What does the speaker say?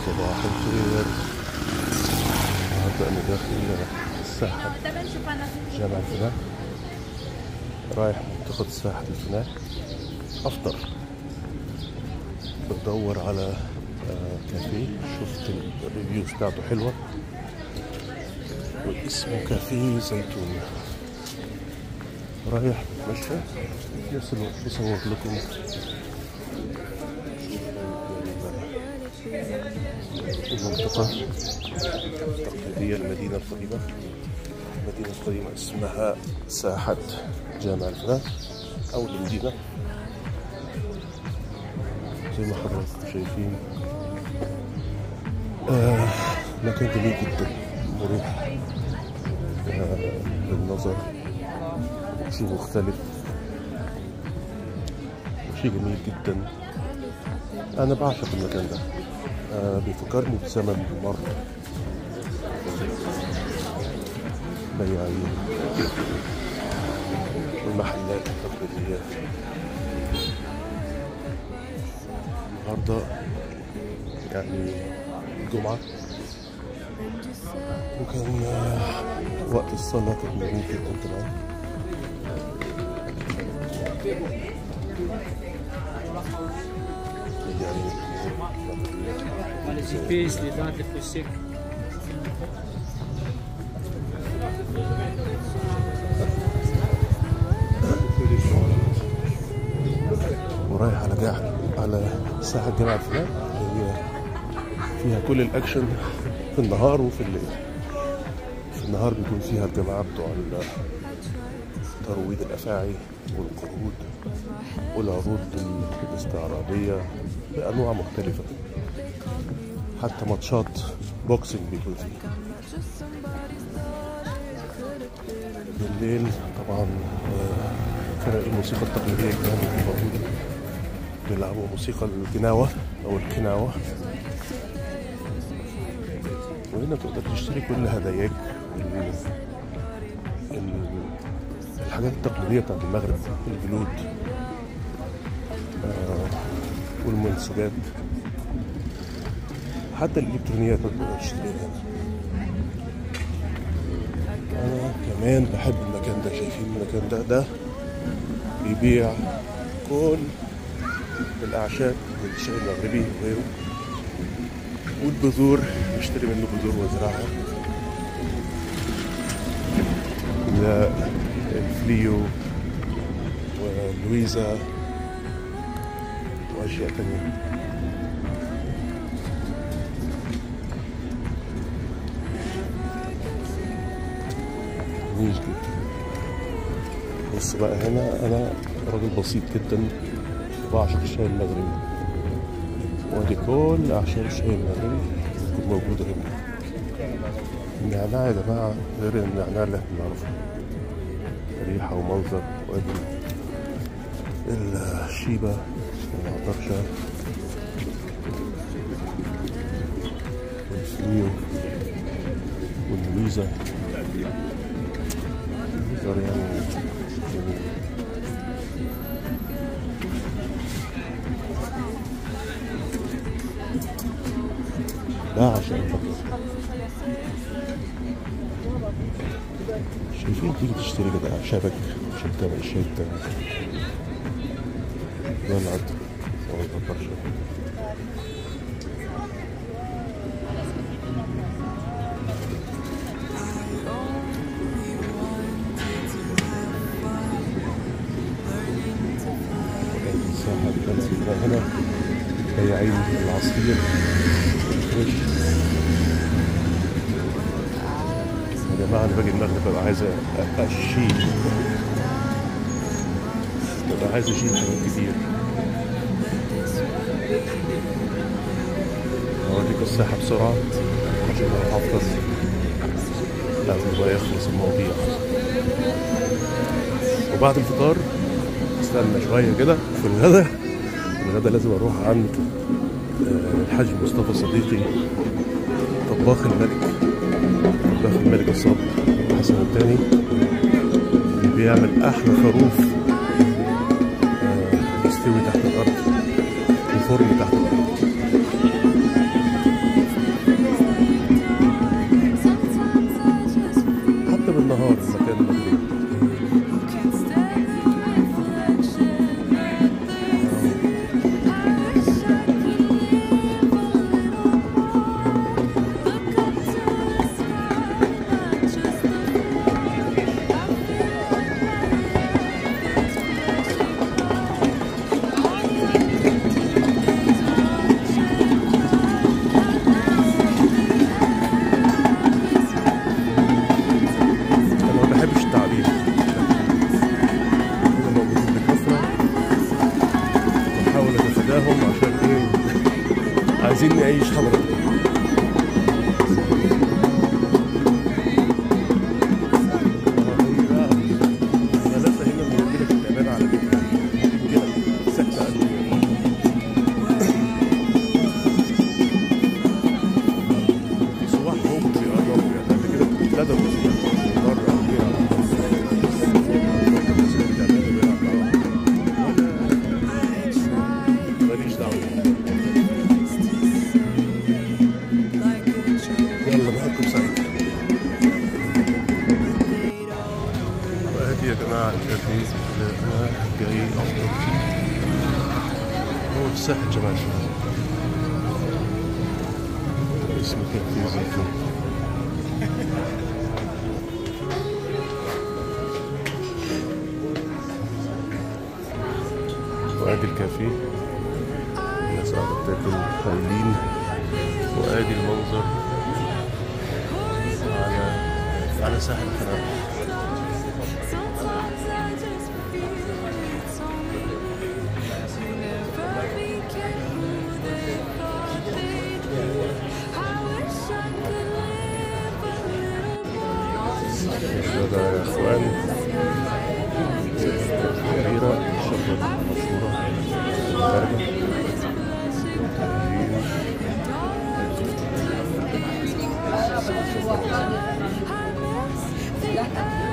صباح الخير النهارده انا داخل الساحل جامع الفناء رايح منطقة ساحل الفناء افطر بدور على آه، كافيه شفت الريفيوز بتاعته حلوة واسمه كافيه زيتون رايح بتمشى في نفس الوقت بصور لكم المنطقة التقليدية المدينة القديمة المدينة القديمة اسمها ساحة جامع الفناء أو المدينة زي ما حضراتكم شايفين آه مكان جميل جدا مريح آه للنظر شيء مختلف وشيء جميل جدا أنا بعشق المكان ده آه بيفكرني بزمن مر بياعين والمحلات التقليدية النهاردة يعني الجمعة وكان آه، وقت الصلاة كان جميل جدا كمان يعني Les épices, les dents, les fruits secs. ورايح على جاع على ساحة جامعة الفناء هي فيها كل الأكشن في النهار وفي الليل في النهار بيكون فيها الجماعة بتوع ال- ترويض الأفاعي والقرود والعروض الاستعراضية بأنواع مختلفة حتى ماتشات بوكسينج بيكون فيه بالليل طبعا آه، فرق الموسيقى التقليدية كمان بتكون موجودة بيلعبوا موسيقى الجناوة أو الكناوة وهنا تقدر تشتري كل هداياك ال- ال- الحاجات التقليدية بتاعت المغرب الجلود آه، والمنسوجات حتى الإلكترونيات تقدر تشتريها هنا أنا كمان بحب المكان ده شايفين المكان ده ده بيبيع كل الأعشاب والشاي المغربي وغيره والبذور بشتري منه بذور وازرعها لا الفليو ولويزا وأشياء تانية جميل جدا بص بقى هنا أنا راجل بسيط جدا بعشق الشاي المغربي وادي كل أعشاب الشاي المغربي بتكون موجودة هنا النعناع يا جماعة غير النعناع اللي احنا بنعرفه ريحة ومنظر وادي الشيبة والعطرشة والفليو واللويزا منظر يعني جميل لا عشان فقط شايفين تيجي تشتري كده شبك عشان تعمل الشاي بتاعك ده العطر أو البطرشة الساحة بتاعت هنا بياعين العصير الفريش يا جماعة أنا باجي المغرب ببقى عايز أشيل ببقى عايز أشيل حاجات كتير أوريكم الساحة بسرعة عشان أروح أفطر قبل ما يخلص المواضيع وبعد الفطار استنى شوية كده في الغدا في الغدا لازم أروح عند آه، الحاج مصطفى صديقي طباخ الملك طباخ الملك الصبر حسن الثاني اللي بيعمل أحلى خروف آه، يستوي تحت الأرض في فرن تحت الأرض عايزين نعيش حضرتك غلاسة هنا من رجلك التعبان على فكرة رجلك سكتة قلبية في سواح هم بيقربوا يعني قبل كده بتتلدوا من بره أو كده على ماليش دعوة يلا بحكم سعيد وادي يا جماعة الكافيه اللي أنا جاي أفطر فيه هو في ساحل جمال اسمه كافيه زيتون وادي الكافيه الناس قاعدة بتاكل خايلين وادي المنظر على على ساحل الخناقة Sometimes I just feel it's only you never became who they thought they'd be. I wish I could live a little more. هذا يا اخوان كبيرة الشجرة المشهورة المغربة I miss the